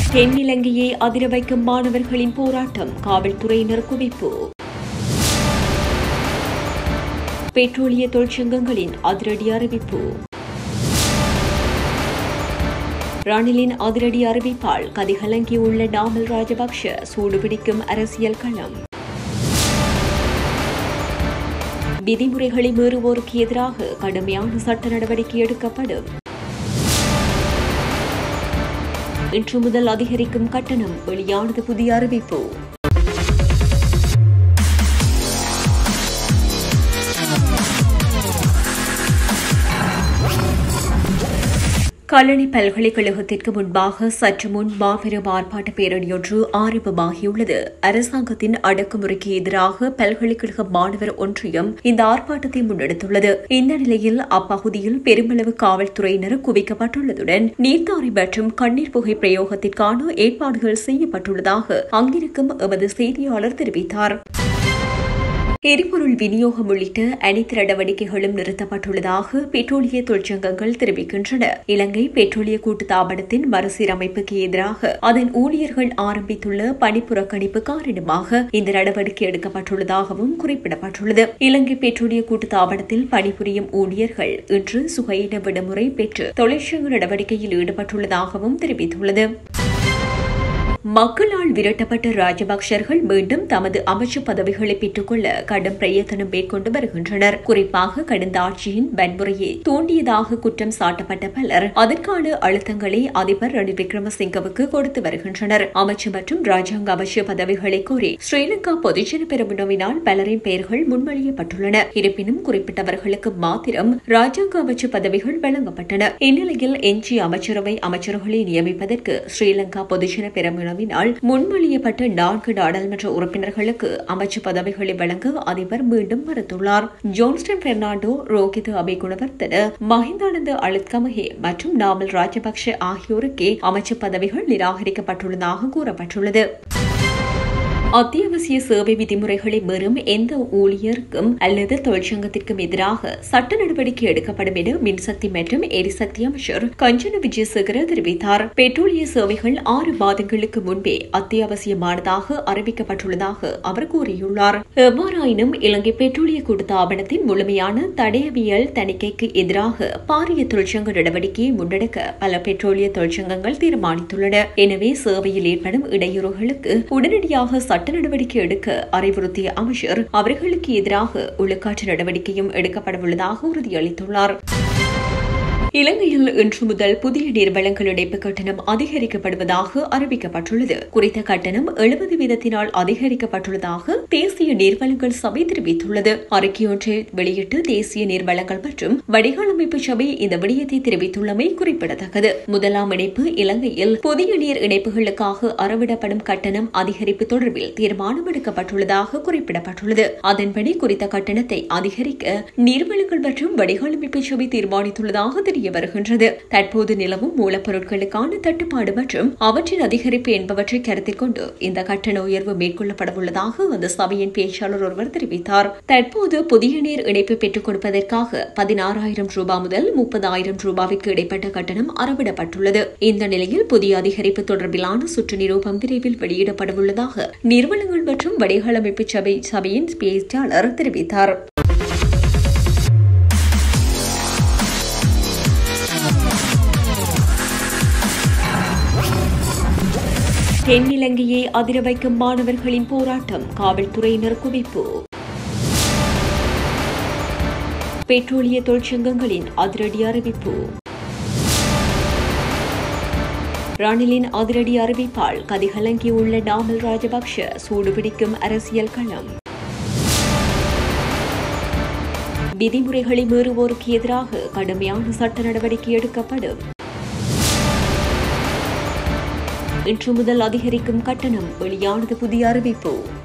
தென்னிலங்கையை அதிர வைக்கும் மாணவர்களின் போராட்டம் காவல்துறையினர் குவிப்பு பெட்ரோலிய தொழிற்சங்கங்களின் அதிரடி அறிவிப்பு ரணிலின் அதிரடி அறிவிப்பால் கதிகலங்கியுள்ள டாமல் ராஜபக்ஷ சூடுபிடிக்கும் அரசியல் களம் விதிமுறைகளை மீறுவோருக்கு எதிராக கடுமையான சட்ட நடவடிக்கை எடுக்கப்படும் இன்று முதல் அதிகரிக்கும் கட்டணம் வெளியானது புதிய அறிவிப்பு கல்லணை பல்கலைக்கழகத்திற்கு முன்பாக சற்று முன் மாபெரும் ஆர்ப்பாட்ட பேரணியொன்று ஆரம்பமாகியுள்ளது அரசாங்கத்தின் அடக்குமுறைக்கு எதிராக பல்கலைக்கழக மாணவர் ஒன்றியம் இந்த ஆர்ப்பாட்டத்தை முன்னெடுத்துள்ளது இந்த நிலையில் அப்பகுதியில் பெருமளவு காவல்துறையினர் குவிக்கப்பட்டுள்ளதுடன் நீர்த்தாரி மற்றும் கண்ணீர் புகை பிரயோகத்திற்கான ஏற்பாடுகள் செய்யப்பட்டுள்ளதாக அங்கிருக்கும் எமது செய்தியாளர் தெரிவித்தார் எரிபொருள் விநியோகம் உள்ளிட்ட அனைத்து நடவடிக்கைகளும் நிறுத்தப்பட்டுள்ளதாக பெட்ரோலிய தொழிற்சங்கங்கள் தெரிவிக்கின்றன இலங்கை பெட்ரோலிய கூட்டுத்தாபனத்தின் மறுசீரமைப்புக்கு எதிராக அதன் ஊழியர்கள் ஆரம்பித்துள்ள பணிப்புறக்கணிப்பு காரணமாக இந்த நடவடிக்கை எடுக்கப்பட்டுள்ளதாகவும் குறிப்பிடப்பட்டுள்ளது இலங்கை பெட்ரோலிய கூட்டுத்தாபனத்தில் பணிபுரியும் ஊழியர்கள் இன்று சுகையின விடுமுறை பெற்று தொழிற்சங்க நடவடிக்கையில் ஈடுபட்டுள்ளதாகவும் தெரிவித்துள்ளது மக்களால் விரட்டப்பட்ட ராஜபக்சர்கள் மீண்டும் தமது அமைச்சு பதவிகளை பெற்றுக்கொள்ள கடும் பிரயத்தனம் மேற்கொண்டு வருகின்றனர் குறிப்பாக கடந்த ஆட்சியின் வன்முறையை தூண்டியதாக குற்றம் சாட்டப்பட்ட பலர் அதற்கான அழுத்தங்களை அதிபர் ரணில் விக்ரமசிங்கவுக்கு கொடுத்து வருகின்றனர் அமைச்சு மற்றும் ராஜாங்க அமைச்சு பதவிகளை கோரி ஸ்ரீலங்கா பொதுஜன பெருமுனவினால் பலரின் பெயர்கள் முன்மொழியப்பட்டுள்ளன இருப்பினும் குறிப்பிட்டவர்களுக்கு மாத்திரம் ராஜாங்க அமைச்சு பதவிகள் வழங்கப்பட்டன இந்நிலையில் எஞ்சிய அமைச்சரவை அமைச்சர்களை நியமிப்பதற்கு ஸ்ரீலங்கா பொதுஜன பெருமுன உணவினால் முன்மொழியப்பட்ட நான்கு நாடாளுமன்ற உறுப்பினர்களுக்கு அமைச்சு பதவிகளை வழங்க அதிபர் மீண்டும் மறுத்துள்ளார் ஜோன்ஸ்டன் பெர்னாண்டோ ரோஹித் அபிகுணவர்த்தன மஹிந்தானந்த அழுத்கமஹே மற்றும் நாமல் ராஜபக்ஷ ஆகியோருக்கே அமைச்சு பதவிகள் நிராகரிக்கப்பட்டுள்ளதாக கூறப்பட்டுள்ளது அத்தியாவசிய சேவை விதிமுறைகளை மீறும் எந்த ஊழியருக்கும் அல்லது தொழிற்சங்கத்திற்கும் எதிராக சட்ட நடவடிக்கை எடுக்கப்படும் என மின்சக்தி மற்றும் எரிசக்தி அமைச்சர் கஞ்சன விஜயசேகர தெரிவித்தார் பெட்ரோலிய சேவைகள் ஆறு மாதங்களுக்கு முன்பே அத்தியாவசியமானதாக அறிவிக்கப்பட்டுள்ளதாக அவர் கூறியுள்ளார் எவ்வாறாயினும் இலங்கை பெட்ரோலிய கூட்டுத்தாபனத்தின் முழுமையான தடயவியல் தணிக்கைக்கு எதிராக பாரிய தொழிற்சங்க நடவடிக்கையை முன்னெடுக்க பல பெட்ரோலிய தொழிற்சங்கங்கள் தீர்மானித்துள்ளன எனவே சேவையில் ஏற்படும் இடையூறுகளுக்கு உடனடியாக சட்ட நடவடிக்கை எடுக்க அறிவுறுத்திய அமைச்சர் அவர்களுக்கு எதிராக ஒழுக்காற்று நடவடிக்கையும் எடுக்கப்படவுள்ளதாக உறுதியளித்துள்ளார் இலங்கையில் இன்று முதல் புதிய நீர்வளங்கள் இணைப்பு கட்டணம் அதிகரிக்கப்படுவதாக அறிவிக்கப்பட்டுள்ளது குறித்த கட்டணம் எழுபது வீதத்தினால் அதிகரிக்கப்பட்டுள்ளதாக தேசிய நீர்வளங்கள் சபை தெரிவித்துள்ளது அறிக்கையொன்றை வெளியிட்டு தேசிய நீர்வளங்கள் மற்றும் வடிகால் அமைப்பு சபை இந்த விடயத்தை தெரிவித்துள்ளமை குறிப்பிடத்தக்கது முதலாம் இணைப்பு இலங்கையில் புதிய நீர் இணைப்புகளுக்காக அறவிடப்படும் கட்டணம் அதிகரிப்பு தொடர்பில் தீர்மானம் எடுக்கப்பட்டுள்ளதாக குறிப்பிடப்பட்டுள்ளது அதன்படி குறித்த கட்டணத்தை அதிகரிக்க நீர்வளங்கள் மற்றும் வடிகால் அமைப்பு சபை தீர்மானித்துள்ளதாக தெரிவித்துள்ளது தெரிய வருகின்றது தற்போது நிலவும் மூலப்பொருட்களுக்கான தட்டுப்பாடு மற்றும் அவற்றின் அதிகரிப்பு என்பவற்றை கருத்தில் கொண்டு இந்த கட்டண உயர்வு மேற்கொள்ளப்படவுள்ளதாக அந்த சபையின் பேச்சாளர் ஒருவர் தெரிவித்தார் தற்போது புதிய நீர் இணைப்பு பெற்றுக் கொடுப்பதற்காக பதினாறாயிரம் ரூபாய் முதல் முப்பதாயிரம் ரூபாய்க்கு இடைப்பட்ட கட்டணம் அறவிடப்பட்டுள்ளது இந்த நிலையில் புதிய அதிகரிப்பு தொடர்பிலான சுற்று நிரூபம் விரைவில் வெளியிடப்படவுள்ளதாக நிறுவனங்கள் மற்றும் வடிகால் அமைப்பு சபை சபையின் பேச்சாளர் தெரிவித்தார் தென்னிலங்கையை அதிர வைக்கும் மாணவர்களின் போராட்டம் காவல்துறையினர் குவிப்பு பெட்ரோலிய தொழிற்சங்கங்களின் அதிரடி அறிவிப்பு ரணிலின் அதிரடி அறிவிப்பால் கதிகலங்கியுள்ள டாமல் ராஜபக்ஷ சூடுபிடிக்கும் அரசியல் களம் விதிமுறைகளை மீறுவோருக்கு எதிராக கடுமையான சட்ட நடவடிக்கை எடுக்கப்படும் இன்று முதல் அதிகரிக்கும் கட்டணம் வெளியானது புதிய அறிவிப்பு